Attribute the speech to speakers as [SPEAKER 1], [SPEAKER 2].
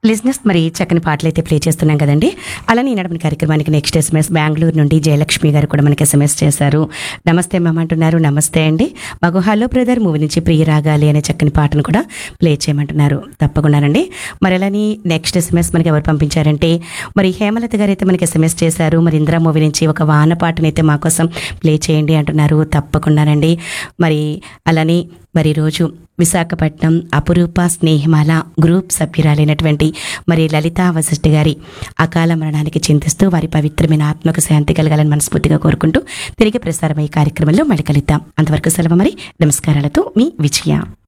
[SPEAKER 1] లిజినెస్ మరి చక్కని పాటలు అయితే ప్లే చేస్తున్నాం కదండి అలానే ఈనాడు కార్యక్రమానికి నెక్స్ట్ ఎస్ఎంఎస్ బెంగళూరు నుండి జయలక్ష్మి గారు కూడా మనకి ఎస్ఎంఎస్ చేశారు నమస్తే మ్యామ్ అంటున్నారు నమస్తే అండి మాకు హలో బ్రదర్ మూవీ నుంచి ప్రియ రాగాలి అనే చక్కని పాటను కూడా ప్లే చేయమంటున్నారు తప్పకుండానండి మరి అలాని నెక్స్ట్ ఎస్ఎంఎస్ మనకి ఎవరు పంపించారంటే మరి హేమలత గారు అయితే మనకి ఎస్ఎంఎస్ చేశారు మరి ఇందిరా మూవీ నుంచి ఒక వాన పాటను అయితే మా కోసం ప్లే చేయండి అంటున్నారు తప్పకుండానండి మరి అలానే మరి రోజు విశాఖపట్నం అపురూప స్నేహమాల గ్రూప్ సభ్యురాలైనటువంటి మరి లలితా వశిష్ఠ గారి అకాల మరణానికి చింతిస్తూ వారి పవిత్రమైన ఆత్మకు శాంతి కలగాలని మనస్ఫూర్తిగా కోరుకుంటూ తిరిగి ప్రసారమయ్యే కార్యక్రమంలో మళ్ళీ కలుద్దాం అంతవరకు సెలవు మరి నమస్కారాలతో మీ విజయ